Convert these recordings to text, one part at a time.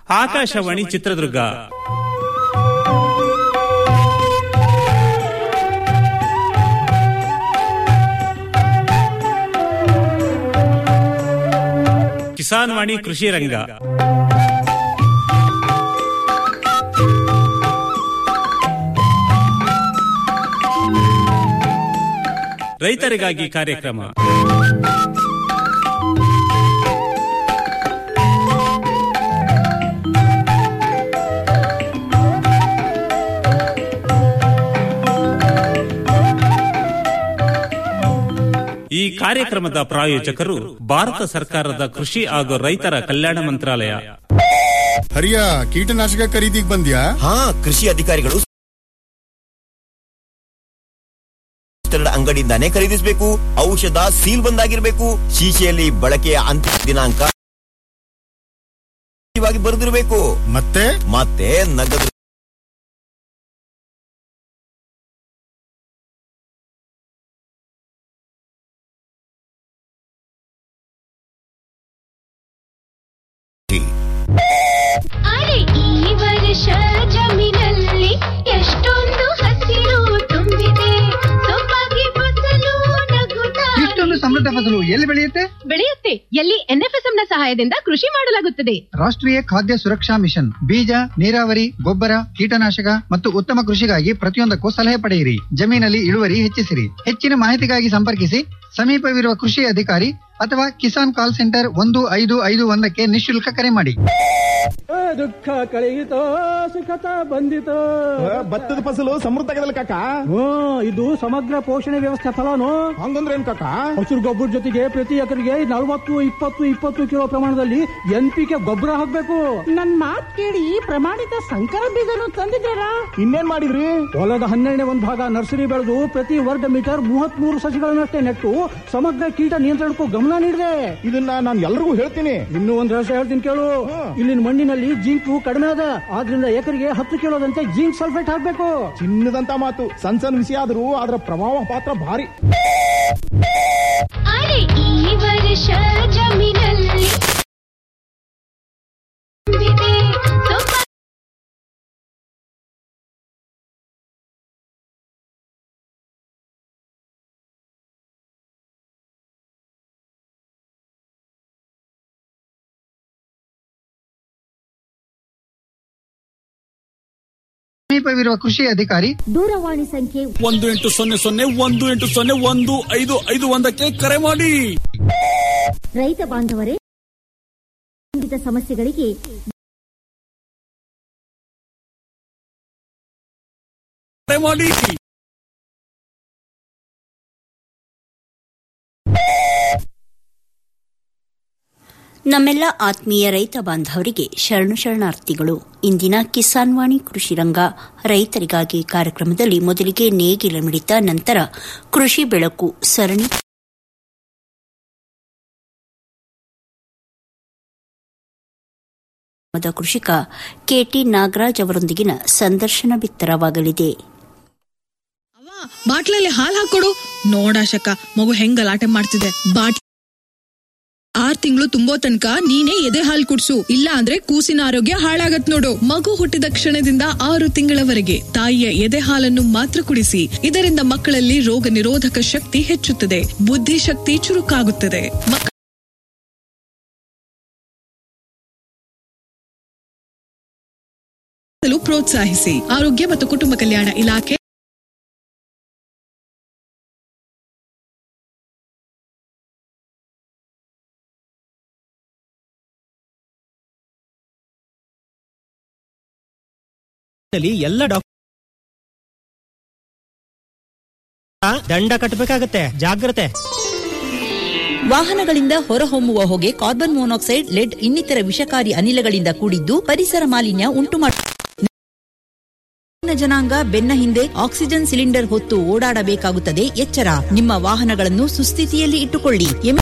ಆಕಾಶವಾಣಿ ಚಿತ್ರದುರ್ಗ ಕಿಸಾನ್ ವಾಣಿ ಕೃಷಿ ರಂಗ ರೈತರಿಗಾಗಿ ಕಾರ್ಯಕ್ರಮ ಈ ಕಾರ್ಯಕ್ರಮದ ಪ್ರಾಯೋಜಕರು ಭಾರತ ಸರ್ಕಾರದ ಕೃಷಿ ಹಾಗೂ ರೈತರ ಕಲ್ಯಾಣ ಮಂತ್ರಾಲಯ ಹರಿಯ ಕೀಟನಾಶಕ ಖರೀದಿಗ್ ಬಂದ್ಯಾ ಹಾ ಕೃಷಿ ಅಧಿಕಾರಿಗಳು ಸ್ಥಳದ ಅಂಗಡಿಯಿಂದಾನೇ ಖರೀದಿಸಬೇಕು ಔಷಧ ಸೀಲ್ ಬಂದಾಗಿರ್ಬೇಕು ಶೀಶೆಯಲ್ಲಿ ಬಳಕೆಯ ಅಂತಿಮ ದಿನಾಂಕ ವಾಗಿ ಬರೆದಿರಬೇಕು ಮತ್ತೆ ಮತ್ತೆ ನಗದು ಅರೆ ಈ ವರ್ಷ ಜಮೀನಲ್ಲಿ ಎಷ್ಟೊಂದು ಹಸಿರು ತುಂಬಿದೆ ಸೊಬಗೆ ಫಸಲು ನಗುತ್ತಾ ಇಷ್ಟೊಂದು ಸಮೃದ್ಧ ಫಸಲು ಎಲ್ಲಿ ಬೆಳೆಯುತ್ತೆ ಬೆಳೆಯುತ್ತೆ ಎಲ್ಲಿ ಎನ್ಎಫ್ಎಸ್ಎಂ ನ ಸಹಾಯದಿಂದ ಕೃಷಿ ಮಾಡಲಾಗುತ್ತದೆ ರಾಷ್ಟ್ರೀಯ ಖಾದ್ಯ ಸುರಕ್ಷಾ ಮಿಷನ್ ಬೀಜ ನೀರಾವರಿ ಗೊಬ್ಬರ ಕೀಟನಾಶಕ ಮತ್ತು ಉತ್ತಮ ಕೃಷಿಗಾಗಿ ಪ್ರತಿಯೊಂದಕ್ಕೂ ಸಲಹೆ ಪಡೆಯಿರಿ ಜಮೀನಲ್ಲಿ ಇಳುವರಿ ಹೆಚ್ಚಿಸಿರಿ ಹೆಚ್ಚಿನ ಮಾಹಿತಿಗಾಗಿ ಸಂಪರ್ಕಿಸಿ ಸಮೀಪವಿರುವ ಕೃಷಿ ಅಧಿಕಾರಿ ಅಥವಾ ಕಿಸಾನ್ ಕಾಲ್ ಸೆಂಟರ್ ಒಂದು ಐದು ಐದು ಒಂದಕ್ಕೆ ನಿಶುಲ್ಕ ಕರೆ ಮಾಡಿ ದುಃಖ ಕಳೆಯಿತೋ ಸುಖತ ಬಂದಿತೋ ಭತ್ತದ ಫಸಲು ಸಮೃದ್ಧ ಆಗದಲ್ಲ ಕಾಕ ಹ್ಞೂ ಇದು ಸಮಗ್ರ ಪೋಷಣೆ ವ್ಯವಸ್ಥೆ ಫಲಾನು ಹಂಗಂದ್ರೆ ಏನ್ ಕಾಕ ಹಸಿರು ಗೊಬ್ಬರ ಜೊತೆಗೆ ಪ್ರತಿ ಎಕರೆಗೆ ನಲವತ್ತು ಇಪ್ಪತ್ತು ಇಪ್ಪತ್ತು ಕಿಲೋ ಪ್ರಮಾಣದಲ್ಲಿ ಎನ್ ಪಿ ಕೆ ಗೊಬ್ಬರ ಹಾಕ್ಬೇಕು ನನ್ ಮಾತ್ ಕೇಳಿ ಪ್ರಮಾಣಿತ ಸಂಕರ ಬೀಜನು ತಂದಿದ್ದೀರಾ ಇನ್ನೇನ್ ಮಾಡಿದ್ರಿ ಹೊಲದ ಹನ್ನೆರಡನೇ ಒಂದು ಭಾಗ ನರ್ಸರಿ ಬೆಳೆದು ಪ್ರತಿ ವರ್ಗ ಮೀಟರ್ ಮೂವತ್ತ್ ಮೂರು ಸಸಿಗಳನ್ನಷ್ಟೇ ನೆಟ್ಟು ಸಮಗ್ರ ಕೀಟ ನಿಯಂತ್ರಣಕ್ಕೂ ಗಮನ ನೀಡಿದೆ ಇದನ್ನ ನಾನು ಎಲ್ರಿಗೂ ಹೇಳ್ತೀನಿ ಇನ್ನೂ ಒಂದ್ ರಹಸ್ಯ ಹೇಳ್ತೀನಿ ಕೇಳು ಇಲ್ಲಿನ ಮಣ್ಣಿನಲ್ಲಿ ಜಿಂಕು ಕಡಿಮೆ ಅದ ಆದ್ರಿಂದ ಎಕರೆಗೆ ಹತ್ತು ಕಿಲೋದಂತೆ ಜಿಂಕ್ ಸಲ್ಫೇಟ್ ಹಾಕ್ಬೇಕು ಚಿನ್ನದಂತ ಮಾತು ಸಣ್ಣ ಸಣ್ಣ ವಿಷಯ ಆದ್ರೂ ಅದರ ಪ್ರಭಾವ ಪಾತ್ರ ಭಾರಿ ಅರೆ ಈ ವರ್ಷ ಜಮೀನಲ್ಲಿ ತುಂಬಿದೆ ಸೊಬಗೆ ಸಮೀಪವಿರುವ ಕೃಷಿ ಅಧಿಕಾರಿ ದೂರವಾಣಿ ಸಂಖ್ಯೆ ಒಂದು ಎಂಟು ಸೊನ್ನೆ ಸೊನ್ನೆ ಒಂದು ಎಂಟು ಸೊನ್ನೆ ಒಂದು ಐದು ಐದು ಒಂದಕ್ಕೆ ಕರೆ ಮಾಡಿ ರೈತ ಬಾಂಧವರೇ ಸಂಬಂಧಿತ ಸಮಸ್ಯೆಗಳಿಗೆ ಕರೆ ಮಾಡಿ ನಮ್ಮೆಲ್ಲ ಆತ್ಮೀಯ ರೈತ ಬಾಂಧವರಿಗೆ ಶರಣು ಶರಣಾರ್ಥಿಗಳು ಇಂದಿನ ಕಿಸಾನ್ ವಾಣಿ ಕೃಷಿ ರಂಗ ರೈತರಿಗಾಗಿ ಕಾರ್ಯಕ್ರಮದಲ್ಲಿ ಮೊದಲಿಗೆ ನೇಗಿಲ ಮಿಡಿತ ನಂತರ ಕೃಷಿ ಬೆಳಕು ಸರಣಿ ಕೃಷಿಕ ಕೆಟಿ ನಾಗರಾಜ್ ಅವರೊಂದಿಗಿನ ಸಂದರ್ಶನ ಬಿತ್ತರವಾಗಲಿದೆ ಬಾಟ್ಲಲ್ಲಿ ಹಾಲ್ ಹಾಕೊಡು ನೋಡಾಶಕ ಮಗು ಹೆಂಗ್ ಗಲಾಟೆ ಮಾಡ್ತಿದೆ ಬಾಟ್ ಆರ್ ತಿಂಗಳು ತುಂಬೋ ತನಕ ನೀನೇ ಎದೆ ಹಾಲ್ ಕುಡ್ಸು ಇಲ್ಲ ಅಂದ್ರೆ ಕೂಸಿನ ಆರೋಗ್ಯ ಹಾಳಾಗತ್ ನೋಡು ಮಗು ಹುಟ್ಟಿದ ಕ್ಷಣದಿಂದ ಆರು ತಿಂಗಳವರೆಗೆ ತಾಯಿಯ ಎದೆ ಹಾಲನ್ನು ಮಾತ್ರ ಕುಡಿಸಿ ಇದರಿಂದ ಮಕ್ಕಳಲ್ಲಿ ರೋಗ ನಿರೋಧಕ ಶಕ್ತಿ ಹೆಚ್ಚುತ್ತದೆ ಬುದ್ಧಿಶಕ್ತಿ ಚುರುಕಾಗುತ್ತದೆ ಮಕ್ಕ- ಪ್ರೋತ್ಸಾಹಿಸಿ ಆರೋಗ್ಯ ಮತ್ತು ಕುಟುಂಬ ಕಲ್ಯಾಣ ಇಲಾಖೆ ಎಲ್ಲ ಡಾಕ್ಟರ್ ದಂಡ ಕಟ್ಟಬೇಕಾಗತ್ತೆ ಜಾಗ್ರತೆ ವಾಹನಗಳಿಂದ ಹೊರಹೊಮ್ಮುವ ಹೊಗೆ ಕಾರ್ಬನ್ ಮೊನಾಕ್ಸೈಡ್ ಲೆಡ್ ಇನ್ನಿತರ ವಿಷಕಾರಿ ಅನಿಲಗಳಿಂದ ಕೂಡಿದ್ದು ಪರಿಸರ ಮಾಲಿನ್ಯ ಉಂಟು ಜನಾಂಗ ಬೆನ್ನ ಹಿಂದೆ ಆಕ್ಸಿಜನ್ ಸಿಲಿಂಡರ್ ಹೊತ್ತು ಓಡಾಡಬೇಕಾಗುತ್ತದೆ ಎಚ್ಚರ ನಿಮ್ಮ ವಾಹನಗಳನ್ನು ಸುಸ್ಥಿತಿಯಲ್ಲಿ ಇಟ್ಟುಕೊಳ್ಳಿ ಎಂ-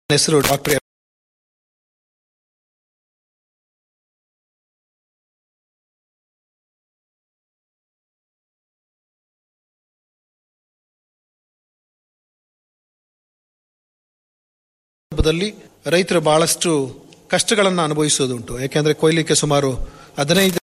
ಹೆಸರು ಡಾಕ್ಟರ್ ಸಂದರ್ಭದಲ್ಲಿ ರೈತರು ಬಹಳಷ್ಟು ಕಷ್ಟಗಳನ್ನು ಅನುಭವಿಸುವುದುಂಟು ಯಾಕೆಂದ್ರೆ ಕೊಯ್ಲಿಕ್ಕೆ ಸುಮಾರು ಹದಿನೈದು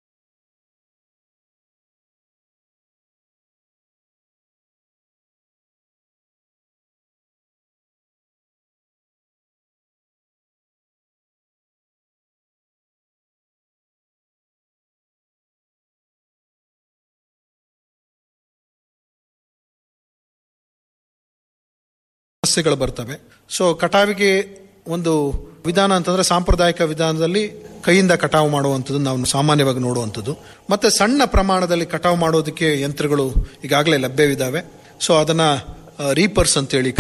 ಸಮಸ್ಯೆಗಳು ಬರ್ತವೆ ಸೊ ಕಟಾವಿಗೆ ಒಂದು ವಿಧಾನ ಅಂತಂದ್ರೆ ಸಾಂಪ್ರದಾಯಿಕ ವಿಧಾನದಲ್ಲಿ ಕೈಯಿಂದ ಕಟಾವು ಮಾಡುವಂಥದ್ದು ನಾವು ಸಾಮಾನ್ಯವಾಗಿ ನೋಡುವಂಥದ್ದು ಮತ್ತೆ ಸಣ್ಣ ಪ್ರಮಾಣದಲ್ಲಿ ಕಟಾವು ಮಾಡೋದಕ್ಕೆ ಯಂತ್ರಗಳು ಈಗಾಗಲೇ ಲಭ್ಯವಿದ್ದಾವೆ ಸೊ ಅದನ್ನ ರೀಪರ್ಸ್ ಅಂತೇಳಿ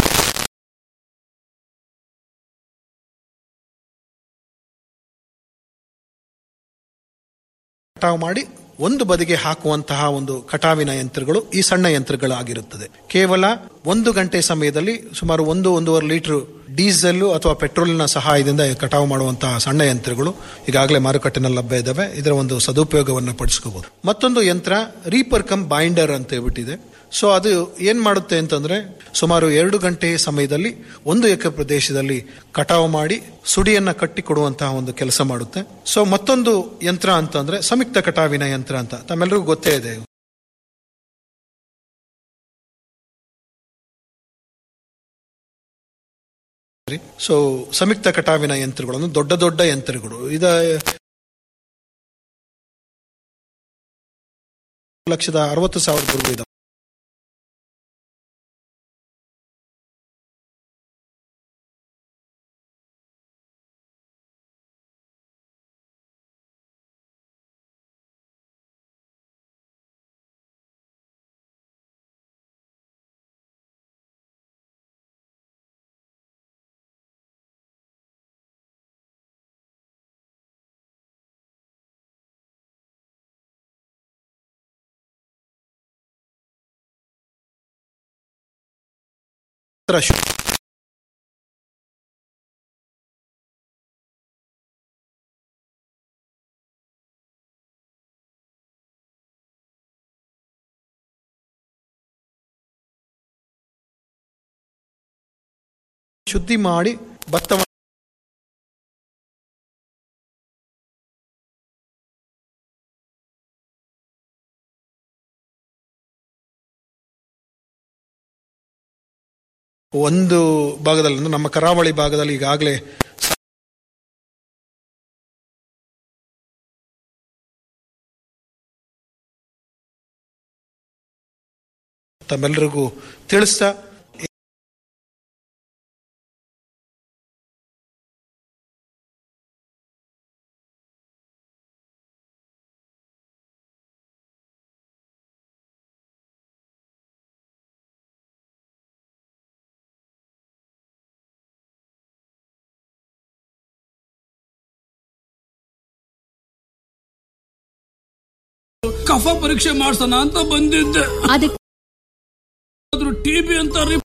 ಕಟಾವು ಮಾಡಿ ಒಂದು ಬದಿಗೆ ಹಾಕುವಂತಹ ಒಂದು ಕಟಾವಿನ ಯಂತ್ರಗಳು ಈ ಸಣ್ಣ ಯಂತ್ರಗಳಾಗಿರುತ್ತದೆ ಕೇವಲ ಒಂದು ಗಂಟೆ ಸಮಯದಲ್ಲಿ ಸುಮಾರು ಒಂದು ಒಂದೂವರೆ ಲೀಟರ್ ಡೀಸೆಲ್ ಅಥವಾ ಪೆಟ್ರೋಲಿನ ಸಹಾಯದಿಂದ ಕಟಾವು ಮಾಡುವಂತಹ ಸಣ್ಣ ಯಂತ್ರಗಳು ಈಗಾಗಲೇ ಮಾರುಕಟ್ಟೆನಲ್ಲಿ ಲಭ್ಯ ಇದ್ದಾವೆ ಇದರ ಒಂದು ಸದುಪಯೋಗವನ್ನು ಪಡಿಸ್ಕೋಬಹುದು ಮತ್ತೊಂದು ಯಂತ್ರ ರೀಪರ್ ಕಮ್ ಬೈಂಡರ್ ಅಂತ ಹೇಳ್ಬಿಟ್ಟಿದೆ ಸೊ ಅದು ಏನ್ ಮಾಡುತ್ತೆ ಅಂತಂದ್ರೆ ಸುಮಾರು ಎರಡು ಗಂಟೆ ಸಮಯದಲ್ಲಿ ಒಂದು ಎಕರೆ ಪ್ರದೇಶದಲ್ಲಿ ಕಟಾವು ಮಾಡಿ ಸುಡಿಯನ್ನ ಕಟ್ಟಿ ಕೊಡುವಂತಹ ಒಂದು ಕೆಲಸ ಮಾಡುತ್ತೆ ಸೊ ಮತ್ತೊಂದು ಯಂತ್ರ ಅಂತಂದ್ರೆ ಸಂಯುಕ್ತ ಕಟಾವಿನ ಯಂತ್ರ ಅಂತ ತಮ್ಮೆಲ್ಲರಿಗೂ ಗೊತ್ತೇ ಇದೆ ಸೊ ಸಂಯುಕ್ತ ಕಟಾವಿನ ಯಂತ್ರಗಳನ್ನು ದೊಡ್ಡ ದೊಡ್ಡ ಯಂತ್ರಗಳು ಇದ ಲಕ್ಷದ ಅರವತ್ತು ಸಾವಿರದವರೆಗೂ ಇದಾವೆ ಶು- ಶುದ್ಧಿ ಮಾಡಿ ಭತ್ತವ ಒಂದು ಭಾಗದಲ್ಲಿ ಅಂದ್ರೆ ನಮ್ಮ ಕರಾವಳಿ ಭಾಗದಲ್ಲಿ ಈಗಾಗಲೇ ತಮ್ಮೆಲ್ಲರಿಗೂ ತಿಳಿಸ್ತಾ ಕಫ ಪರೀಕ್ಷೆ ಮಾಡ್ಸೋಣ ಅಂತ ಬಂದಿದ್ದೆ ಅದಕ್ಕೆ ಟಿಬಿ ಅಂತ ರಿ-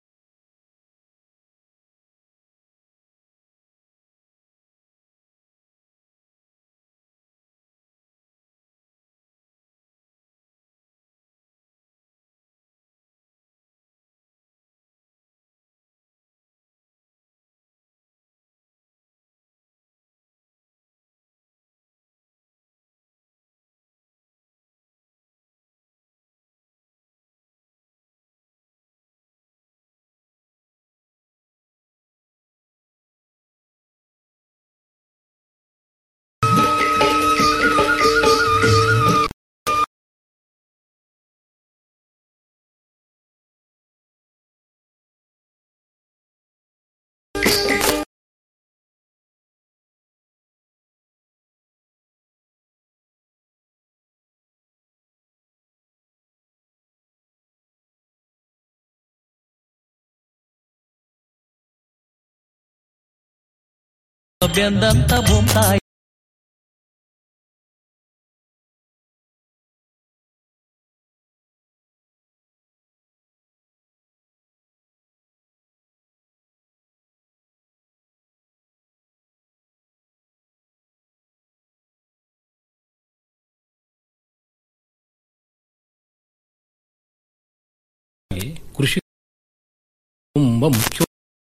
ಬೆಂದಂತ ಭೂಮ್ತಾಯಿ ತುಂಬಾ ಮುಖ್ಯ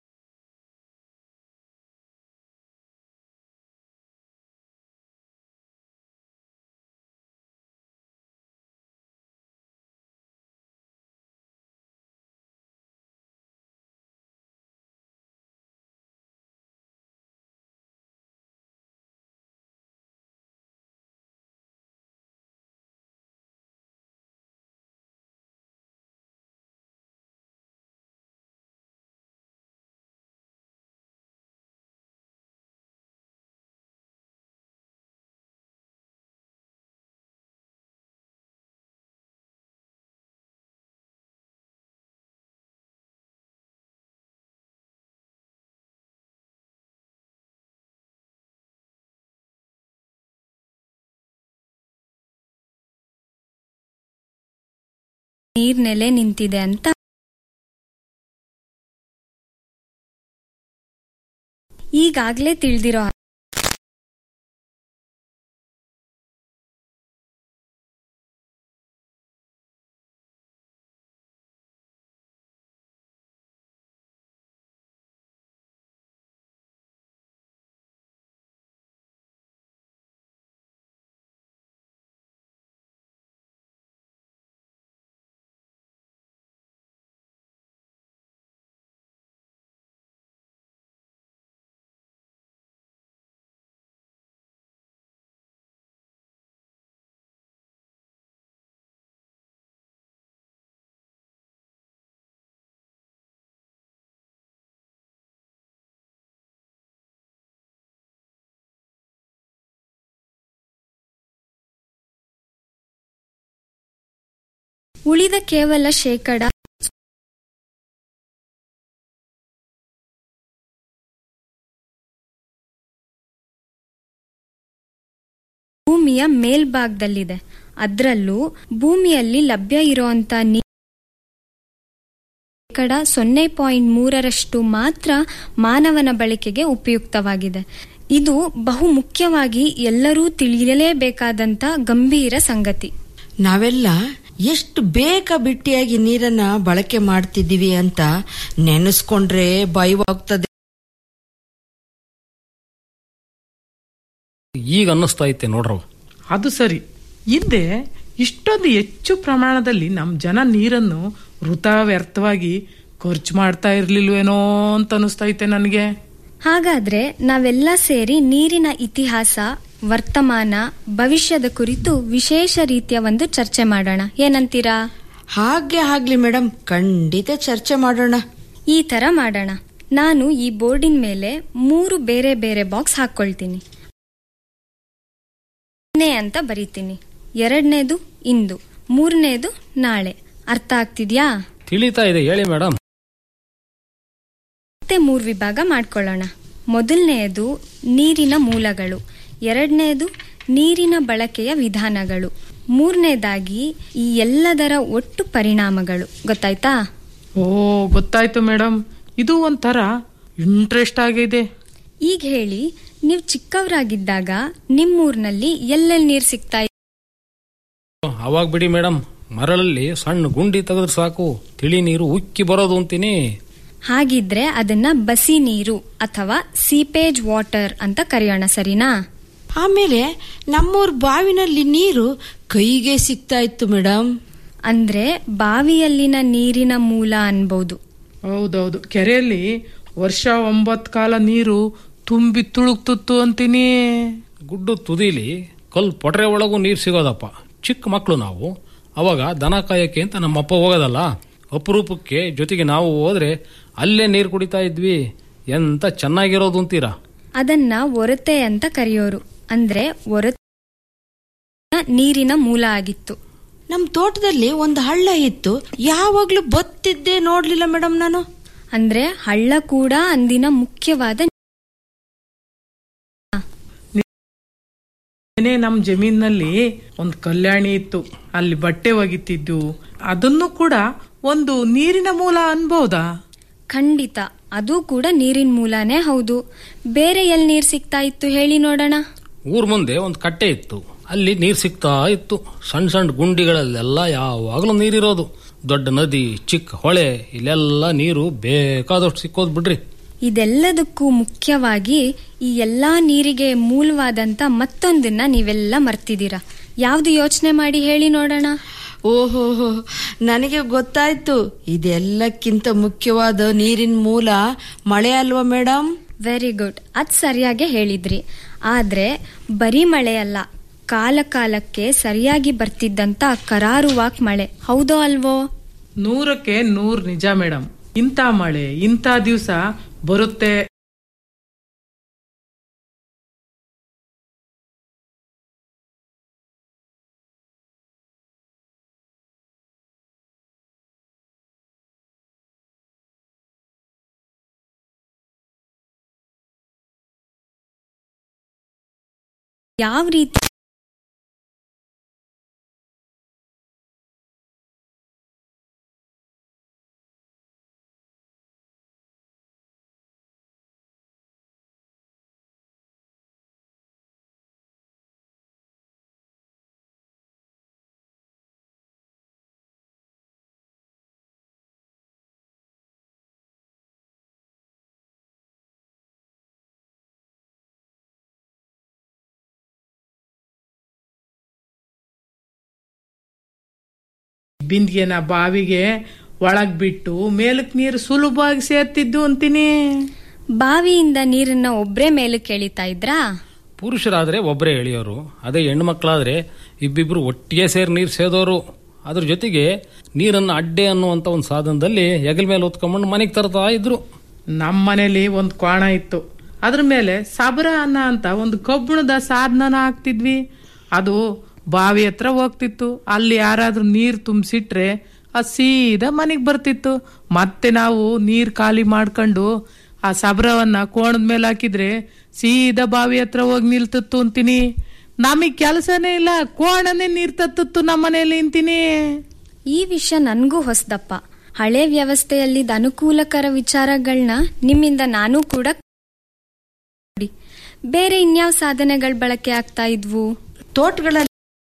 ನೀರ್ ನೆಲೆ ನಿಂತಿದೆ ಅಂತ ಈಗಾಗ್ಲೇ ತಿಳಿದಿರೋ ಉಳಿದ ಕೇವಲ ಶೇಕಡ ಭೂಮಿಯ ಮೇಲ್ಭಾಗದಲ್ಲಿದೆ ಅದರಲ್ಲೂ ಭೂಮಿಯಲ್ಲಿ ಲಭ್ಯ ಇರುವಂತ ನೀ ಶೇಕಡ ಸೊನ್ನೆ ಪಾಯಿಂಟ್ ಮೂರರಷ್ಟು ಮಾತ್ರ ಮಾನವನ ಬಳಕೆಗೆ ಉಪಯುಕ್ತವಾಗಿದೆ ಇದು ಬಹು ಮುಖ್ಯವಾಗಿ ಎಲ್ಲರೂ ತಿಳಿಯಲೇಬೇಕಾದಂತ ಗಂಭೀರ ಸಂಗತಿ ನಾವೆಲ್ಲ ಎಷ್ಟು ಬೇಗ ಬಿಟ್ಟಿಯಾಗಿ ನೀರನ್ನ ಬಳಕೆ ಮಾಡ್ತಿದ್ದೀವಿ ಅಂತ ನೆನೆಸ್ಕೊಂಡ್ರೆ ಭಯವಾಗ್ತದೆ ಈಗ ಅನ್ನಿಸ್ತಾ ಐತೆ ನೋಡ್ರವ ಅದು ಸರಿ ಹಿಂದೆ ಇಷ್ಟೊಂದು ಹೆಚ್ಚು ಪ್ರಮಾಣದಲ್ಲಿ ನಮ್ಮ ಜನ ನೀರನ್ನು ವೃಥಾ ವ್ಯರ್ಥವಾಗಿ ಖರ್ಚು ಮಾಡ್ತಾ ಇರ್ಲಿಲ್ವೇನೋ ಅಂತ ಅನಿಸ್ತೈತೆ ನನಗೆ ಹಾಗಾದ್ರೆ ನಾವೆಲ್ಲ ಸೇರಿ ನೀರಿನ ಇತಿಹಾಸ ವರ್ತಮಾನ ಭವಿಷ್ಯದ ಕುರಿತು ವಿಶೇಷ ರೀತಿಯ ಒಂದು ಚರ್ಚೆ ಮಾಡೋಣ ಏನಂತೀರಾ ಹಾಗೆ ಆಗ್ಲಿ ಮೇಡಮ್ ಖಂಡಿತ ಚರ್ಚೆ ಮಾಡೋಣ ಈ ತರ ಮಾಡೋಣ ನಾನು ಈ ಬೋರ್ಡಿನ ಮೇಲೆ ಮೂರು ಬೇರೆ ಬೇರೆ ಬಾಕ್ಸ್ ಹಾಕೊಳ್ತೀನಿ ನೇ ಅಂತ ಬರೀತೀನಿ ಎರಡನೇದು ಇಂದು ಮೂರನೇದು ನಾಳೆ ಅರ್ಥ ಆಗ್ತಿದ್ಯಾ ತಿಳಿತಾ ಇದೆ ಹೇಳಿ ಮೇಡಮ್ ಮತ್ತೆ ಮೂರು ವಿಭಾಗ ಮಾಡ್ಕೊಳ್ಳೋಣ ಮೊದಲನೆಯದು ನೀರಿನ ಮೂಲಗಳು ಎರಡನೆಯದು ನೀರಿನ ಬಳಕೆಯ ವಿಧಾನಗಳು ಮೂರನೇದಾಗಿ ಈ ಎಲ್ಲದರ ಒಟ್ಟು ಪರಿಣಾಮಗಳು ಗೊತ್ತಾಯ್ತಾ ಓ ಗೊತ್ತಾಯ್ತು ಮೇಡಮ್ ಇದು ಒಂಥರ ಇಂಟ್ರೆಸ್ಟ್ ಆಗಿದೆ ಈಗ ಹೇಳಿ ನೀವು ಚಿಕ್ಕವರಾಗಿದ್ದಾಗ ನಿಮ್ಮೂರ್ನಲ್ಲಿ ಎಲ್ಲೆಲ್ಲಿ ನೀರು ಸಿಗ್ತಾ ಅವಾಗ ಬಿಡಿ ಮೇಡಮ್ ಮರಳಲ್ಲಿ ಸಣ್ಣ ಗುಂಡಿ ತೆಗೆದ್ರೆ ಸಾಕು ತಿಳಿ ನೀರು ಉಕ್ಕಿ ಬರೋದು ಅಂತೀನಿ ಹಾಗಿದ್ರೆ ಅದನ್ನ ಬಸಿ ನೀರು ಅಥವಾ ಸೀಪೇಜ್ ವಾಟರ್ ಅಂತ ಕರೆಯೋಣ ಸರಿನಾ ಆಮೇಲೆ ನಮ್ಮೂರ್ ಬಾವಿನಲ್ಲಿ ನೀರು ಕೈಗೆ ಸಿಗ್ತಾ ಇತ್ತು ಮೇಡಮ್ ಅಂದ್ರೆ ಬಾವಿಯಲ್ಲಿನ ನೀರಿನ ಮೂಲ ಅನ್ಬೋದು ಹೌದೌದು ಕೆರೆಯಲ್ಲಿ ವರ್ಷ ಒಂಬತ್ ಕಾಲ ನೀರು ತುಂಬಿ ತುಳುಕ್ತುತ್ತು ಅಂತೀನಿ ಗುಡ್ಡು ತುದಿಲಿ ಕಲ್ ಪೊಟ್ರೆ ಒಳಗೂ ನೀರು ಸಿಗೋದಪ್ಪ ಚಿಕ್ಕ ಮಕ್ಕಳು ನಾವು ಅವಾಗ ದನ ಕಾಯಕ್ಕೆ ಅಂತ ನಮ್ಮಪ್ಪ ಹೋಗೋದಲ್ಲ ಅಪರೂಪಕ್ಕೆ ಜೊತೆಗೆ ನಾವು ಹೋದ್ರೆ ಅಲ್ಲೇ ನೀರು ಕುಡಿತಾ ಇದ್ವಿ ಎಂತ ಚೆನ್ನಾಗಿರೋದು ಅಂತೀರಾ ಅದನ್ನ ಒರತೆ ಅಂತ ಕರೆಯೋರು ಅಂದ್ರೆ ಒರತೆ ನೀರಿನ ಮೂಲ ಆಗಿತ್ತು ನಮ್ ತೋಟದಲ್ಲಿ ಒಂದು ಹಳ್ಳ ಇತ್ತು ಯಾವಾಗ್ಲೂ ಬತ್ತಿದ್ದೆ ನೋಡ್ಲಿಲ್ಲ ಮೇಡಮ್ ನಾನು ಅಂದ್ರೆ ಹಳ್ಳ ಕೂಡ ಅಂದಿನ ಮುಖ್ಯವಾದ ಏನೇ ನಮ್ ಜಮೀನಲ್ಲಿ ಒಂದು ಕಲ್ಯಾಣಿ ಇತ್ತು ಅಲ್ಲಿ ಬಟ್ಟೆ ಒಗಿತಿದ್ದು ಅದನ್ನು ಕೂಡ ಒಂದು ನೀರಿನ ಮೂಲ ಅನ್ಬೋದಾ ಖಂಡಿತ ಅದು ಕೂಡ ನೀರಿನ ಮೂಲನೇ ಹೌದು ಬೇರೆ ಎಲ್ಲಿ ನೀರ್ ಸಿಗ್ತಾ ಇತ್ತು ಹೇಳಿ ನೋಡೋಣ ಊರ್ ಮುಂದೆ ಒಂದು ಕಟ್ಟೆ ಇತ್ತು ಅಲ್ಲಿ ನೀರು ಸಿಗ್ತಾ ಇತ್ತು ಸಣ್ಣ ಸಣ್ಣ ಗುಂಡಿಗಳಲ್ಲೆಲ್ಲ ಯಾವಾಗಲೂ ನೀರಿರೋದು ದೊಡ್ಡ ನದಿ ಚಿಕ್ಕ ಹೊಳೆ ಇಲ್ಲೆಲ್ಲ ನೀರು ಬೇಕಾದಷ್ಟು ಸಿಕ್ಕೋದ್ ಬಿಡ್ರಿ ಇದೆಲ್ಲದಕ್ಕೂ ಮುಖ್ಯವಾಗಿ ಈ ಎಲ್ಲಾ ನೀರಿಗೆ ಮೂಲವಾದಂತ ಮತ್ತೊಂದನ್ನ ನೀವೆಲ್ಲ ಮರ್ತಿದ್ದೀರಾ ಯಾವ್ದು ಯೋಚನೆ ಮಾಡಿ ಹೇಳಿ ನೋಡೋಣ ಓಹೋ ನನಗೆ ಗೊತ್ತಾಯ್ತು ಇದೆಲ್ಲಕ್ಕಿಂತ ಮುಖ್ಯವಾದ ನೀರಿನ ಮೂಲ ಮಳೆ ಅಲ್ವಾ ಮೇಡಮ್ ವೆರಿ ಗುಡ್ ಅದ್ ಸರಿಯಾಗಿ ಹೇಳಿದ್ರಿ ಆದ್ರೆ ಬರೀ ಮಳೆ ಅಲ್ಲ ಕಾಲ ಕಾಲಕ್ಕೆ ಸರಿಯಾಗಿ ಬರ್ತಿದ್ದಂತ ಕರಾರುವಾಕ್ ಮಳೆ ಹೌದೋ ಅಲ್ವೋ ನೂರಕ್ಕೆ ನೂರ್ ನಿಜ ಮೇಡಮ್ ಇಂಥ ಮಳೆ ಇಂಥ ದಿವಸ ಬರುತ್ತೆ ಯಾವ ರೀತಿ ಬಿಂದಿಗೆನ ಬಾವಿಗೆ ಒಳಗ್ ಬಿಟ್ಟು ಮೇಲಕ್ ನೀರು ಸುಲಭವಾಗಿ ಸೇರ್ತಿದ್ದು ಅಂತೀನಿ ಬಾವಿಯಿಂದ ನೀರನ್ನ ಒಬ್ರೇ ಮೇಲಕ್ಕೆ ಎಳಿತಾ ಇದ್ರಾ ಪುರುಷರಾದ್ರೆ ಒಬ್ಬರೇ ಎಳೆಯೋರು ಅದೇ ಹೆಣ್ಣು ಮಕ್ಕಳಾದ್ರೆ ಇಬ್ಬಿಬ್ರು ಒಟ್ಟಿಗೆ ಸೇರಿ ನೀರು ಸೇದೋರು ಅದ್ರ ಜೊತೆಗೆ ನೀರನ್ನು ಅಡ್ಡೆ ಅನ್ನುವಂತ ಒಂದು ಸಾಧನದಲ್ಲಿ ಹೆಗಲ ಮೇಲೆ ಹೊತ್ಕೊಂಡ್ಬಂದು ಮನೆಗೆ ತರ್ತಾ ಇದ್ರು ನಮ್ಮ ಮನೇಲಿ ಒಂದು ಕೋಣ ಇತ್ತು ಅದ್ರ ಮೇಲೆ ಸಬರ ಅನ್ನ ಅಂತ ಒಂದು ಕಬ್ಬಿಣದ ಸಾಧನನ ಹಾಕ್ತಿದ್ವಿ ಅದು ಬಾವಿ ಹತ್ರ ಹೋಗ್ತಿತ್ತು ಅಲ್ಲಿ ಯಾರಾದ್ರೂ ನೀರ್ ತುಂಬಿಸಿಟ್ರೆ ಅದು ಸೀದಾ ಮನೆಗೆ ಬರ್ತಿತ್ತು ಮತ್ತೆ ನಾವು ನೀರ್ ಖಾಲಿ ಮಾಡ್ಕೊಂಡು ಆ ಸಬರವನ್ನ ಕೋಣದ ಮೇಲೆ ಹಾಕಿದ್ರೆ ಸೀದಾ ಬಾವಿ ಹತ್ರ ಹೋಗಿ ನಿಲ್ತಿತ್ತು ಅಂತೀನಿ ನಮಗ್ ಕೆಲಸನೇ ಇಲ್ಲ ಕೋಣನೇ ನೀರ್ ತತ್ತಿತ್ತು ನಮ್ಮ ಮನೇಲಿ ಅಂತೀನಿ ಈ ವಿಷಯ ನನ್ಗೂ ಹೊಸದಪ್ಪ ಹಳೆ ವ್ಯವಸ್ಥೆಯಲ್ಲಿ ಅನುಕೂಲಕರ ವಿಚಾರಗಳನ್ನ ನಿಮ್ಮಿಂದ ನಾನು ಕೂಡ ಬೇರೆ ಇನ್ಯಾವ ಸಾಧನೆಗಳ ಬಳಕೆ ಆಗ್ತಾ ಇದ್ವು ತೋಟಗಳಲ್ಲಿ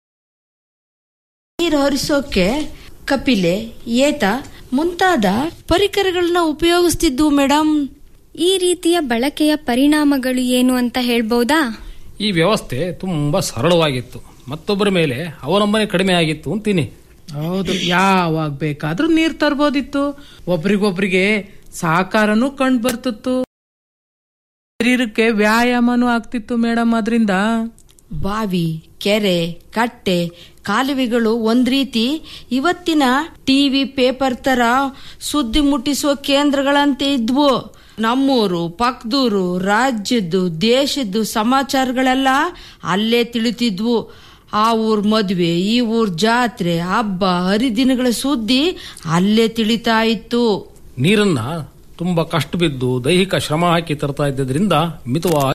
ನೀರು ಹರಿಸೋಕೆ ಕಪಿಲೆ ಏತ ಮುಂತಾದ ಪರಿಕರಗಳನ್ನ ಉಪಯೋಗಿಸ್ತಿದ್ವು ಮೇಡಮ್ ಈ ರೀತಿಯ ಬಳಕೆಯ ಪರಿಣಾಮಗಳು ಏನು ಅಂತ ಹೇಳ್ಬೋದಾ ಈ ವ್ಯವಸ್ಥೆ ತುಂಬಾ ಸರಳವಾಗಿತ್ತು ಮತ್ತೊಬ್ಬರ ಮೇಲೆ ಅವಲಂಬನೆ ಕಡಿಮೆ ಆಗಿತ್ತು ಅಂತೀನಿ ಹೌದು ಯಾವಾಗ ಬೇಕಾದ್ರೂ ನೀರ್ ತರ್ಬೋದಿತ್ತು ಒಬ್ರಿಗೊಬ್ರಿಗೆ ಸಹಕಾರನೂ ಕಂಡು ಬರ್ತಿತ್ತು ಶರೀರಕ್ಕೆ ವ್ಯಾಯಾಮನೂ ಆಗ್ತಿತ್ತು ಮೇಡಮ್ ಅದರಿಂದ ಬಾವಿ ಕೆರೆ ಕಟ್ಟೆ ಕಾಲುವೆಗಳು ಒಂದ್ ರೀತಿ ಇವತ್ತಿನ ಟಿವಿ ಪೇಪರ್ ತರ ಸುದ್ದಿ ಮುಟ್ಟಿಸುವ ಕೇಂದ್ರಗಳಂತೆ ಇದ್ವು ನಮ್ಮೂರು ಪಕ್ಕದೂರು ರಾಜ್ಯದ್ದು ದೇಶದ್ದು ಸಮಾಚಾರಗಳೆಲ್ಲ ಅಲ್ಲೇ ತಿಳಿತಿದ್ವು ಆ ಊರ್ ಮದ್ವೆ ಈ ಊರ್ ಜಾತ್ರೆ ಹಬ್ಬ ಹರಿದಿನಗಳ ಸುದ್ದಿ ಅಲ್ಲೇ ತಿಳಿತಾ ಇತ್ತು ನೀರನ್ನ ತುಂಬಾ ಕಷ್ಟ ಬಿದ್ದು ದೈಹಿಕ ಶ್ರಮ ಹಾಕಿ ತರ್ತಾ ಇದ್ದರಿಂದ ಮಿತವಾಗಿ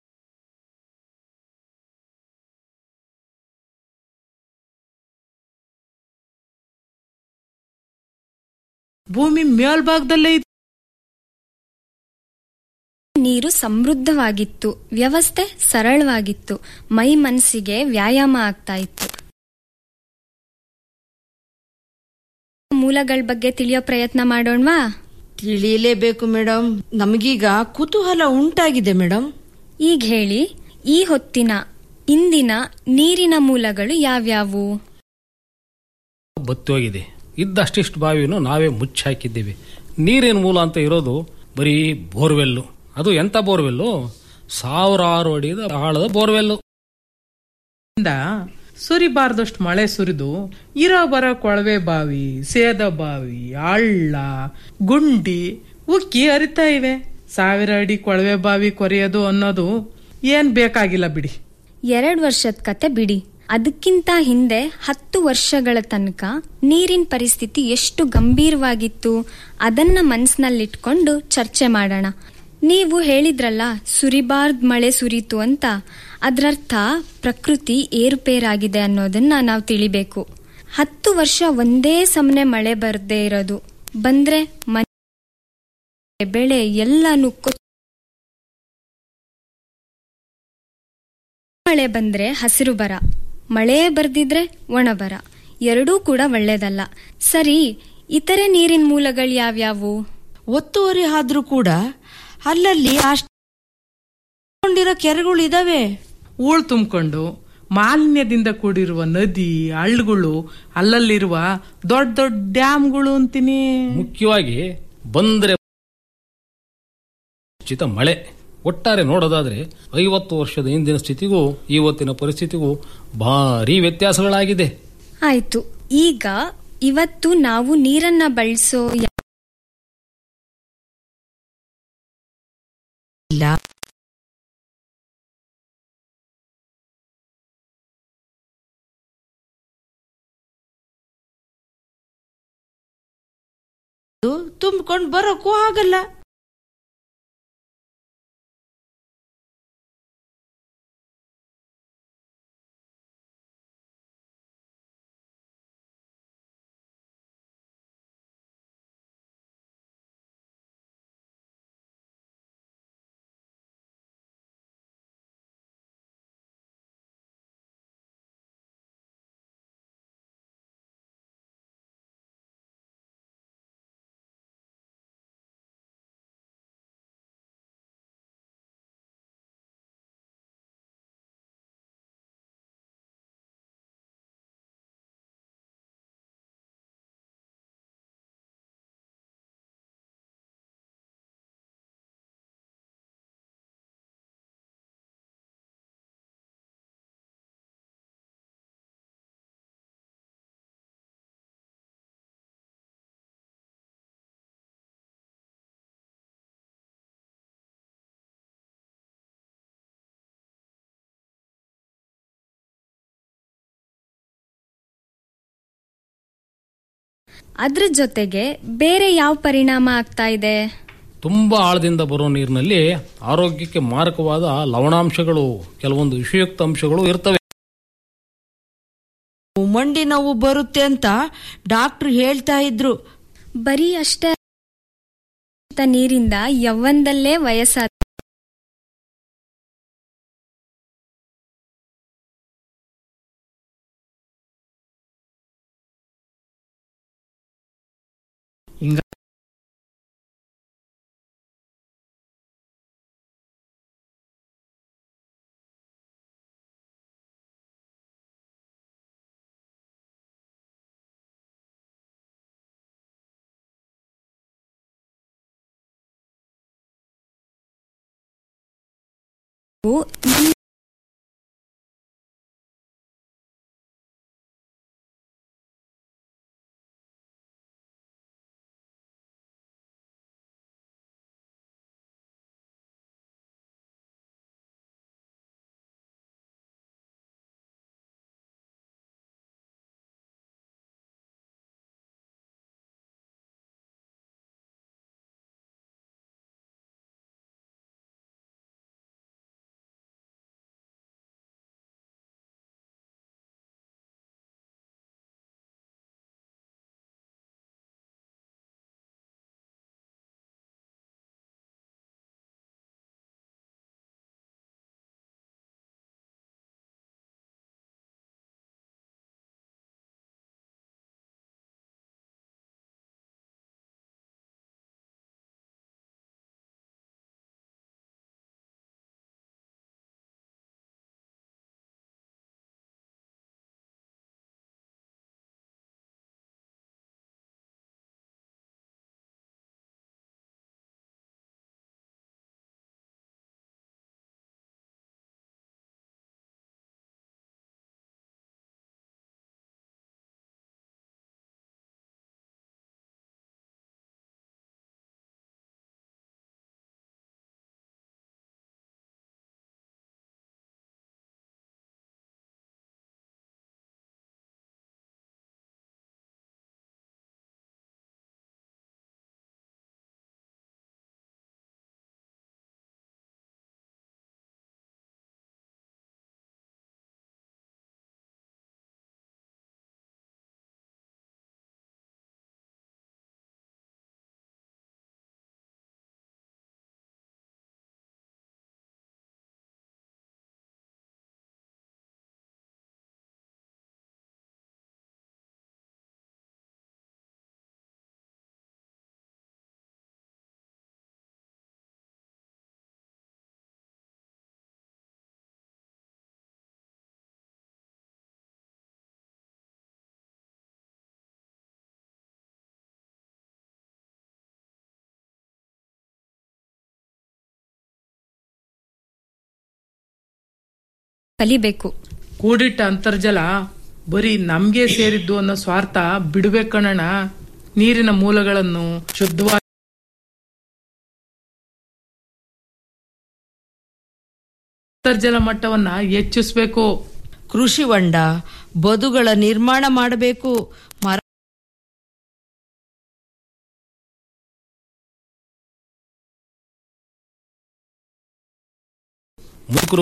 ಭೂಮಿ ಮೇಲ್ಭಾಗದಲ್ಲೇ ಇತ್ತು ನೀರು ಸಮೃದ್ಧವಾಗಿತ್ತು ವ್ಯವಸ್ಥೆ ಸರಳವಾಗಿತ್ತು ಮೈ ಮನಸ್ಸಿಗೆ ವ್ಯಾಯಾಮ ಆಗ್ತಾ ಇತ್ತು ಮೂಲಗಳ ಬಗ್ಗೆ ತಿಳಿಯೋ ಪ್ರಯತ್ನ ಮಾಡೋಣವಾ ತಿಳಿಯಲೇಬೇಕು ಮೇಡಮ್ ನಮಗೀಗ ಕುತೂಹಲ ಉಂಟಾಗಿದೆ ಮೇಡಮ್ ಈಗ ಹೇಳಿ ಈ ಹೊತ್ತಿನ ಇಂದಿನ ನೀರಿನ ಮೂಲಗಳು ಯಾವ್ಯಾವು ಬತ್ತಿ ಹೋಗಿದೆ ಇದ್ದಷ್ಟಿಷ್ಟು ಬಾವಿನೂ ನಾವೇ ಮುಚ್ಚಿ ಹಾಕಿದ್ದೀವಿ ನೀರಿನ ಮೂಲ ಅಂತ ಇರೋದು ಬರೀ ಬೋರ್ವೆಲ್ಲು ಅದು ಎಂತ ಬೋರ್ವೆಲ್ಲು ಸಾವಿರಾರು ಅಡಿದ ಆಳದ ಬೋರ್ವೆಲ್ಲು ಇಂದ ಸುರಿಬಾರ್ದಷ್ಟು ಮಳೆ ಸುರಿದು ಇರೋ ಬರೋ ಕೊಳವೆ ಬಾವಿ ಸೇದ ಬಾವಿ ಹಳ್ಳ ಗುಂಡಿ ಉಕ್ಕಿ ಹರಿತಾ ಇವೆ ಸಾವಿರ ಅಡಿ ಕೊಳವೆ ಬಾವಿ ಕೊರೆಯೋದು ಅನ್ನೋದು ಏನ್ ಬೇಕಾಗಿಲ್ಲ ಬಿಡಿ ಎರಡ್ ವರ್ಷದ ಕತೆ ಬಿಡಿ ಅದಕ್ಕಿಂತ ಹಿಂದೆ ಹತ್ತು ವರ್ಷಗಳ ತನಕ ನೀರಿನ ಪರಿಸ್ಥಿತಿ ಎಷ್ಟು ಗಂಭೀರವಾಗಿತ್ತು ಅದನ್ನ ಮನಸ್ಸಿನಲ್ಲಿಟ್ಕೊಂಡು ಚರ್ಚೆ ಮಾಡೋಣ ನೀವು ಹೇಳಿದ್ರಲ್ಲ ಸುರಿಬಾರ್ದ್ ಮಳೆ ಸುರಿತು ಅಂತ ಅದರರ್ಥ ಪ್ರಕೃತಿ ಏರುಪೇರಾಗಿದೆ ಅನ್ನೋದನ್ನ ನಾವು ತಿಳಿಬೇಕು ಹತ್ತು ವರ್ಷ ಒಂದೇ ಸಮನೆ ಮಳೆ ಬರದೇ ಇರೋದು ಬಂದ್ರೆ ಮನೆ ಬೆಳೆ ಎಲ್ಲಾನು ಕೊಚ್ಚಿ ಮಳೆ ಬಂದ್ರೆ ಹಸಿರು ಬರ ಮಳೆ ಬರ್ದಿದ್ರೆ ಒಣ ಬರ ಎರಡೂ ಕೂಡ ಒಳ್ಳೇದಲ್ಲ ಸರಿ ಇತರೆ ನೀರಿನ ಮೂಲಗಳು ಯಾವ್ಯಾವು ಒತ್ತುವರಿ ಆದ್ರೂ ಕೂಡ ಅಲ್ಲಲ್ಲಿ ಅಷ್ಟಿರೋ ಕೆರೆಗಳು ಇದಾವೆ ಹೂಳ್ ತುಂಬಿಕೊಂಡು ಮಾಲಿನ್ಯದಿಂದ ಕೂಡಿರುವ ನದಿ ಹಳ್ಳಗಳು ಅಲ್ಲಲ್ಲಿರುವ ದೊಡ್ಡ ದೊಡ್ಡ ಡ್ಯಾಮ್ಗಳು ಅಂತೀನಿ ಮುಖ್ಯವಾಗಿ ಬಂದ್ರೆ ಉಚಿತ ಮಳೆ ಒಟ್ಟಾರೆ ನೋಡೋದಾದ್ರೆ ಐವತ್ತು ವರ್ಷದ ಹಿಂದಿನ ಸ್ಥಿತಿಗೂ ಇವತ್ತಿನ ಪರಿಸ್ಥಿತಿಗೂ ಭಾರಿ ವ್ಯತ್ಯಾಸಗಳಾಗಿದೆ ಆಯ್ತು ಈಗ ಇವತ್ತು ನಾವು ನೀರನ್ನ ಬಳಸೋ ಯಾ- ಇಲ್ಲ ತುಂಬಿಕೊಂಡು ಬರೋಕ್ಕೂ ಆಗಲ್ಲ ಅದ್ರ ಜೊತೆಗೆ ಬೇರೆ ಯಾವ ಪರಿಣಾಮ ಆಗ್ತಾ ಇದೆ ತುಂಬಾ ಆಳದಿಂದ ಬರೋ ನೀರಿನಲ್ಲಿ ಆರೋಗ್ಯಕ್ಕೆ ಮಾರಕವಾದ ಲವಣಾಂಶಗಳು ಕೆಲವೊಂದು ವಿಷಯುಕ್ತ ಅಂಶಗಳು ಇರ್ತವೆ ಮಂಡಿ ನೋವು ಬರುತ್ತೆ ಅಂತ ಡಾಕ್ಟರ್ ಹೇಳ್ತಾ ಇದ್ರು ಬರೀ ಅಷ್ಟೇ ನೀರಿಂದ ಯವ್ವನದಲ್ಲೇ ವಯಸ್ಸಾದ ಹಿಂಗ ಕಲಿಬೇಕು ಕೂಡಿಟ್ಟ ಅಂತರ್ಜಲ ಬರೀ ನಮ್ಗೆ ಸೇರಿದ್ದು ಅನ್ನೋ ಸ್ವಾರ್ಥ ಬಿಡ್ಬೇಕಣ್ಣ ನೀರಿನ ಮೂಲಗಳನ್ನು ಶುದ್ಧವಾಗಿ ಅಂತರ್ಜಲ ಮಟ್ಟವನ್ನ ಹೆಚ್ಚಿಸ್ಬೇಕು ಕೃಷಿ ಹೊಂಡ ಬದುಗಳ ನಿರ್ಮಾಣ ಮಾಡಬೇಕು ಮರ ಮುದುಕರು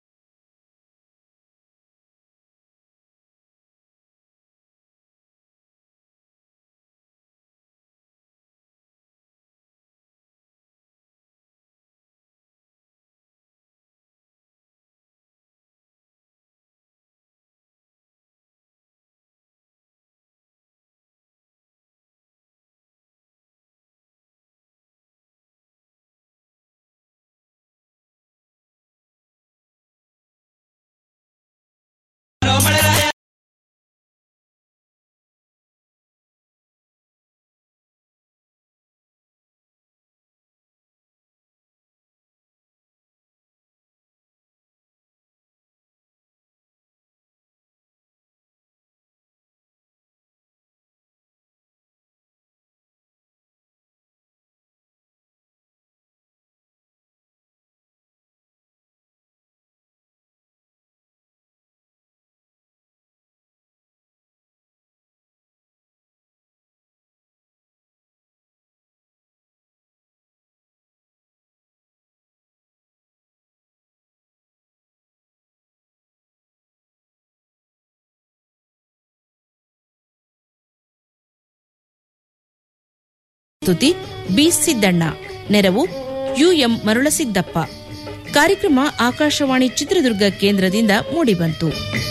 ಸ್ತುತಿ ಬಿ ಸಿದ್ದಣ್ಣ ನೆರವು ಯುಎಂ ಮರುಳಸಿದ್ದಪ್ಪ ಕಾರ್ಯಕ್ರಮ ಆಕಾಶವಾಣಿ ಚಿತ್ರದುರ್ಗ ಕೇಂದ್ರದಿಂದ ಮೂಡಿಬಂತು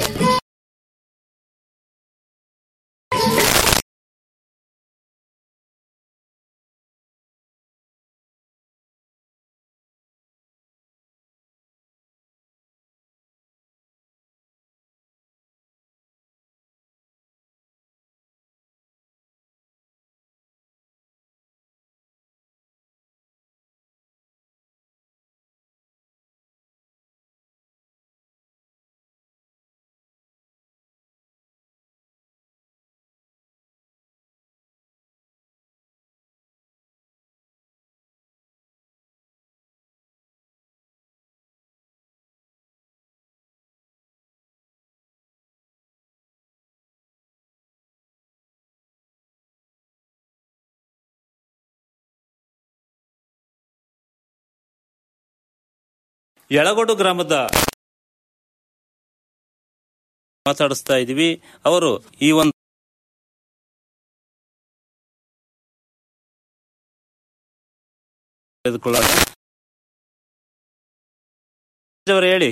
ಯಳಗೋಡು ಗ್ರಾಮದ ಮಾತಾಡಿಸ್ತಾ ಇದೀವಿ ಅವರು ಈ ಒಂದು ತೆಗೆದುಕೊಳ್ಳೋಣ ಅವರು ಹೇಳಿ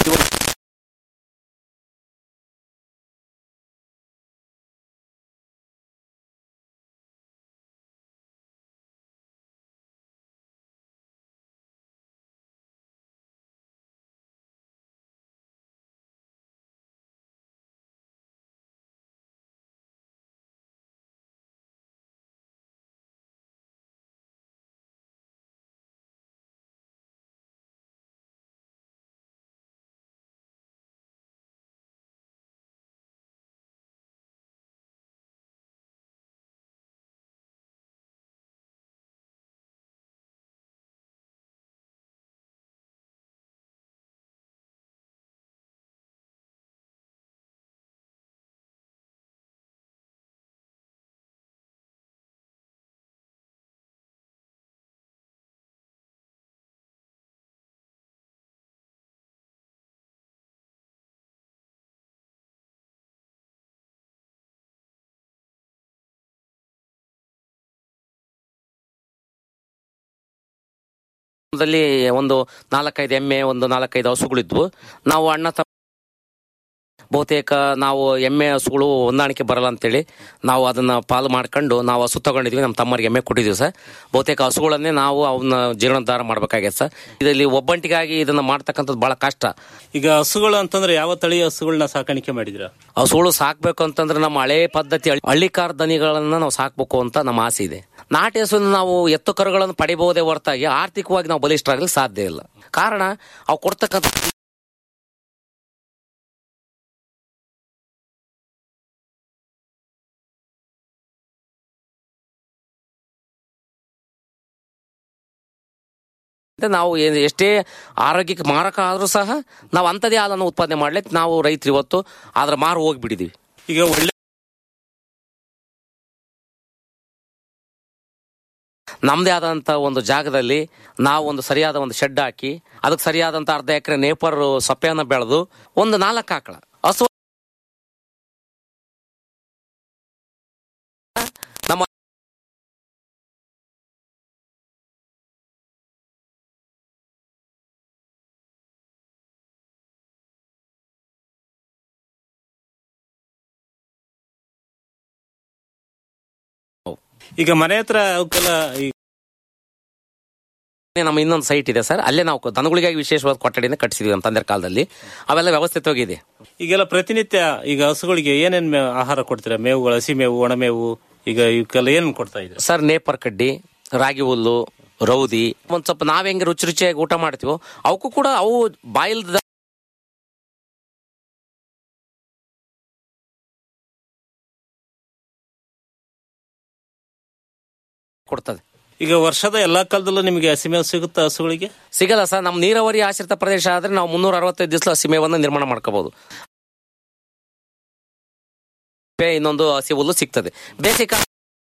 ದಲ್ಲಿ ಒಂದು ನಾಲ್ಕೈದು ಎಮ್ಮೆ ಒಂದು ನಾಲ್ಕೈದು ಹಸುಗಳಿದ್ವು ನಾವು ಅಣ್ಣ ತಮ್ಮ ಬಹುತೇಕ ನಾವು ಎಮ್ಮೆ ಹಸುಗಳು ಹೊಂದಾಣಿಕೆ ಬರಲ್ಲ ಅಂತೇಳಿ ನಾವು ಅದನ್ನ ಪಾಲು ಮಾಡ್ಕೊಂಡು ನಾವು ಹಸು ತಗೊಂಡಿದ್ವಿ ನಮ್ಮ ತಮ್ಮರಿಗೆ ಎಮ್ಮೆ ಕೊಟ್ಟಿದ್ವಿ ಸರ್ ಬಹುತೇಕ ಹಸುಗಳನ್ನೇ ನಾವು ಅವನ್ನ ಜೀರ್ಣೋದ್ಧಾರ ಮಾಡ್ಬೇಕಾಗೈತೆ ಸರ್ ಇದರಲ್ಲಿ ಒಬ್ಬಂಟಿಗಾಗಿ ಇದನ್ನ ಮಾಡ್ತಕ್ಕಂಥದ್ದು ಬಹಳ ಕಷ್ಟ ಈಗ ಹಸುಗಳು ಅಂತಂದ್ರೆ ಯಾವ ತಳಿ ಹಸುಗಳನ್ನ ಸಾಕಾಣಿಕೆ ಮಾಡಿದ್ರ ಹಸುಗಳು ಸಾಕ್ಬೇಕು ಅಂತಂದ್ರೆ ನಮ್ಮ ಹಳೆ ಪದ್ಧತಿ ಹಳ್ಳಿ- ಹಳ್ಳಿಕಾರ ದನಿಗಳನ್ನ ನಾವು ಸಾಕ್ಬೇಕು ಅಂತ ನಮ್ಮ ಆಸೆ ಇದೆ ನಾಟಿ ಹಸುವಿನ ನಾವು ಎತ್ತು ಕರುಗಳನ್ನು ಪಡಿಬಹುದೇ ಹೊರತಾಗಿ ಆರ್ಥಿಕವಾಗಿ ನಾವು ಬಲಿಷ್ಠರಾಗಲಿ ಸಾಧ್ಯ ಇಲ್ಲ ಕಾರಣ ಅವು ಕೊಡ್ತಕ್ಕಂಥ ಮತ್ತೆ ನಾವು ಏನ್- ಎಷ್ಟೇ ಆರೋಗ್ಯಕ್ಕೆ ಮಾರಕ ಆದ್ರೂ ಸಹ ನಾವು ಅಂಥದೇ ಹಾಲನ್ನು ಉತ್ಪಾದನೆ ಮಾಡ್ಲಿಕ್ಕೆ ನಾವು ರೈತರು ಇವತ್ತು ಅದ್ರ ಮಾರು ಹೋಗ್ಬಿಟ್ಟಿದೀವಿ ಈಗ ಒಳ್ಳೆ ನಮ್ದೇ ಆದಂತ ಒಂದು ಜಾಗದಲ್ಲಿ ನಾವು ಒಂದು ಸರಿಯಾದ ಒಂದು ಶೆಡ್ ಹಾಕಿ ಅದಕ್ಕೆ ಸರಿಯಾದಂತ ಅರ್ಧ ಎಕರೆ ನೇಪರ್ ಸೊಪ್ಪೆಯನ್ನ ಬೆಳೆದು ಒಂದು ನಾಲ್ಕು ಆಕಳ ಹಸು ನಮ್ಮ ಈಗ ಮನೆ ಹತ್ರ ಅವಕ್ಕೆಲ್ಲ ಈ ನಮ್ಮ ಇನ್ನೊಂದು ಸೈಟ್ ಇದೆ ಸರ್ ಅಲ್ಲೇ ನಾವು ದನಗಳಿಗಾಗಿ ವಿಶೇಷವಾದ ಕೊಠಡಿನ ಕಟ್ಟಿಸಿದ್ವಿ ನಮ್ಮ ತಂದೆ ಕಾಲದಲ್ಲಿ ಅವೆಲ್ಲ ವ್ಯವಸ್ಥಿತವಾಗಿದೆ ಈಗೆಲ್ಲ ಪ್ರತಿನಿತ್ಯ ಈಗ ಹಸುಗಳಿಗೆ ಏನೇನ್ ಮೇ- ಆಹಾರ ಕೊಡ್ತೀರಾ ಮೇವುಗಳು ಹಸಿ ಮೇವು ಒಣಮೇವು ಈಗ ಇವಕ್ಕೆಲ್ಲ ಏನೇನ್ ಕೊಡ್ತಾ ಇದ್ದೀರಾ ಸರ್ ನೇಪರ್ ಕಡ್ಡಿ ರಾಗಿ ಹುಲ್ಲು ರೌದಿ ಒಂದ್ ಸ್ವಲ್ಪ ನಾವ್ ಹೆಂಗೆ ರುಚಿ ರುಚಿಯಾಗಿ ಊಟ ಮಾಡ್ತೀವೋ ಅವಕ್ಕೂ ಕೂಡ ಅವು ಬಾಯಿಲ್ದ ಕೊಡ್ತದೆ ಈಗ ವರ್ಷದ ಎಲ್ಲಾ ಕಾಲದಲ್ಲೂ ನಿಮಗೆ ಹಸಿ ಮೇವು ಸಿಗುತ್ತಾ ಹಸುಗಳಿಗೆ ಸಿಗಲ್ಲ ಸರ್ ನಮ್ಮ ನೀರಾವರಿ ಆಶ್ರಿತ ಪ್ರದೇಶ ಆದ್ರೆ ನಾವು ಮುನ್ನೂರ ಅರವತ್ತೈದು ದಿವಸ ಹಸಿಮೇವನ್ನ ನಿರ್ಮಾಣ ಮಾಡ್ಕೋಬಹುದು ಇನ್ನೊಂದು ಹಸಿ ಹುಲ್ಲು ಸಿಗ್ತದೆ ಬೇಸಿಗೆ ಕಾಲ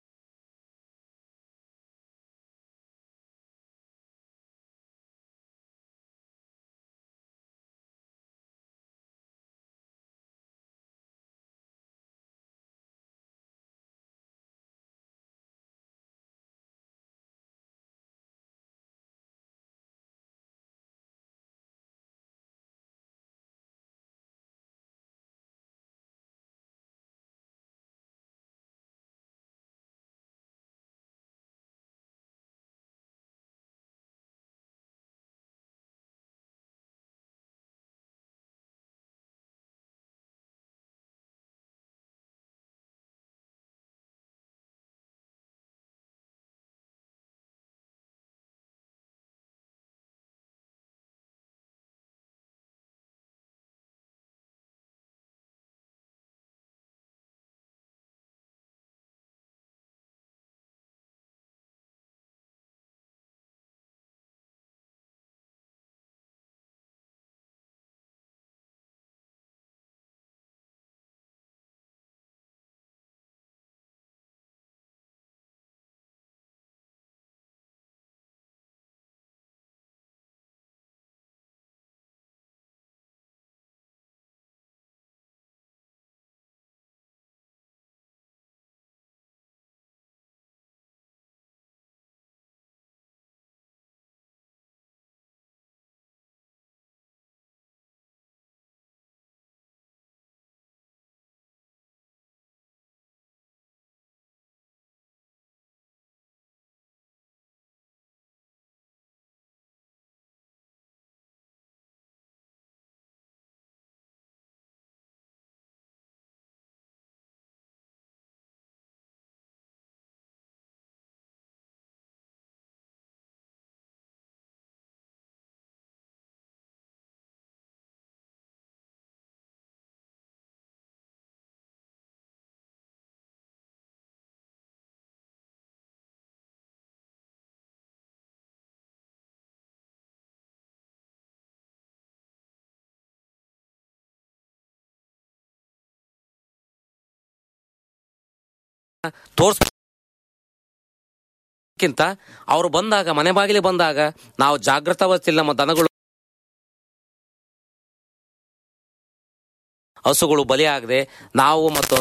ತೋರ್ಸ್ಕಿಂತ ಅವ್ರು ಬಂದಾಗ ಮನೆ ಬಾಗಿಲಿಗೆ ಬಂದಾಗ ನಾವು ಜಾಗೃತವಸ್ತಿಲ್ಲ ನಮ್ಮ ದನಗಳು ಹಸುಗಳು ಬಲಿ ಆಗದೆ ನಾವು ಮತ್ತು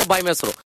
ಬಾಯಿ ಮೇಸರು